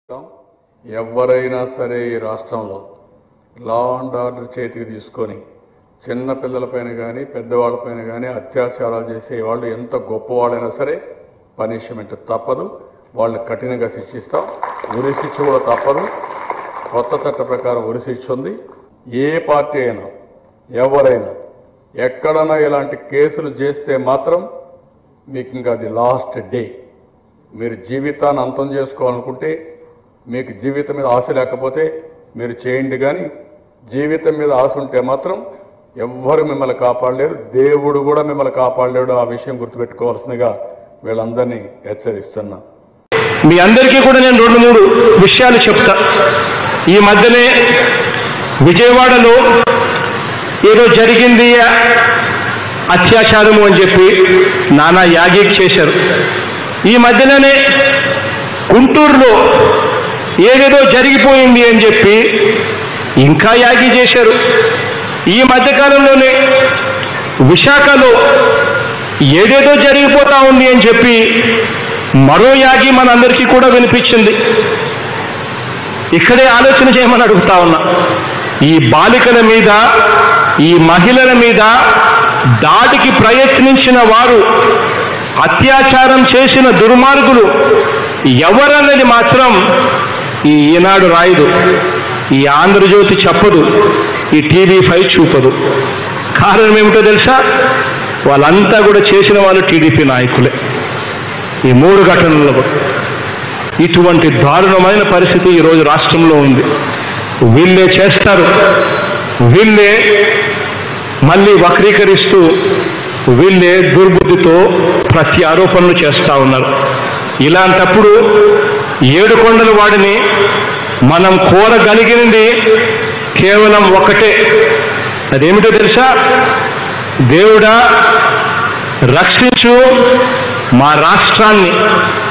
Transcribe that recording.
ఎవరైనా సరే ఈ రాష్ట్రంలో లా అండ్ ఆర్డర్ చేతికి తీసుకొని చిన్న పిల్లలపైన కానీ పెద్దవాళ్ళపైన కానీ అత్యాచారాలు చేసే వాళ్ళు ఎంత గొప్పవాళ్ళైనా సరే పనిష్మెంట్ తప్పదు వాళ్ళని కఠినంగా శిక్షిస్తాం ఉరి శిక్ష కూడా తప్పదు కొత్త చట్ట ప్రకారం ఉరి శిక్ష ఉంది ఏ పార్టీ అయినా ఎవరైనా ఎక్కడైనా ఇలాంటి కేసులు చేస్తే మాత్రం మీకు ఇంకా అది లాస్ట్ డే మీరు జీవితాన్ని అంతం చేసుకోవాలనుకుంటే మీకు జీవితం మీద ఆశ లేకపోతే మీరు చేయండి కానీ జీవితం మీద ఆశ ఉంటే మాత్రం ఎవ్వరు మిమ్మల్ని కాపాడలేరు దేవుడు కూడా మిమ్మల్ని కాపాడలేడు ఆ విషయం గుర్తుపెట్టుకోవాల్సిందిగా వీళ్ళందరినీ హెచ్చరిస్తున్నా మీ అందరికీ కూడా నేను రెండు మూడు విషయాలు చెప్తా ఈ మధ్యనే విజయవాడలో ఏదో జరిగింది అత్యాచారము అని చెప్పి నానా యాగిక్ చేశారు ఈ మధ్యలోనే గుంటూరులో ఏదేదో జరిగిపోయింది అని చెప్పి ఇంకా యాగి చేశారు ఈ మధ్యకాలంలోనే విశాఖలో ఏదేదో జరిగిపోతా ఉంది అని చెప్పి మరో యాగి మనందరికీ కూడా వినిపించింది ఇక్కడే ఆలోచన చేయమని అడుగుతా ఉన్నా ఈ బాలికల మీద ఈ మహిళల మీద దాడికి ప్రయత్నించిన వారు అత్యాచారం చేసిన దుర్మార్గులు ఎవరన్నది మాత్రం ఈ ఈనాడు రాయదు ఈ ఆంధ్రజ్యోతి చెప్పదు ఈ టీవీ ఫైవ్ చూపదు కారణం ఏమిటో తెలుసా వాళ్ళంతా కూడా చేసిన వాళ్ళు టీడీపీ నాయకులే ఈ మూడు ఘటనల్లో కూడా ఇటువంటి దారుణమైన పరిస్థితి ఈరోజు రాష్ట్రంలో ఉంది వీళ్ళే చేస్తారు వీళ్ళే మళ్ళీ వక్రీకరిస్తూ వీళ్ళే దుర్బుద్ధితో ప్రతి ఆరోపణలు చేస్తా ఉన్నారు ఇలాంటప్పుడు ఏడు కొండల వాడిని మనం కోరగలిగినది కేవలం ఒకటే అదేమిటో తెలుసా దేవుడా రక్షించు మా రాష్ట్రాన్ని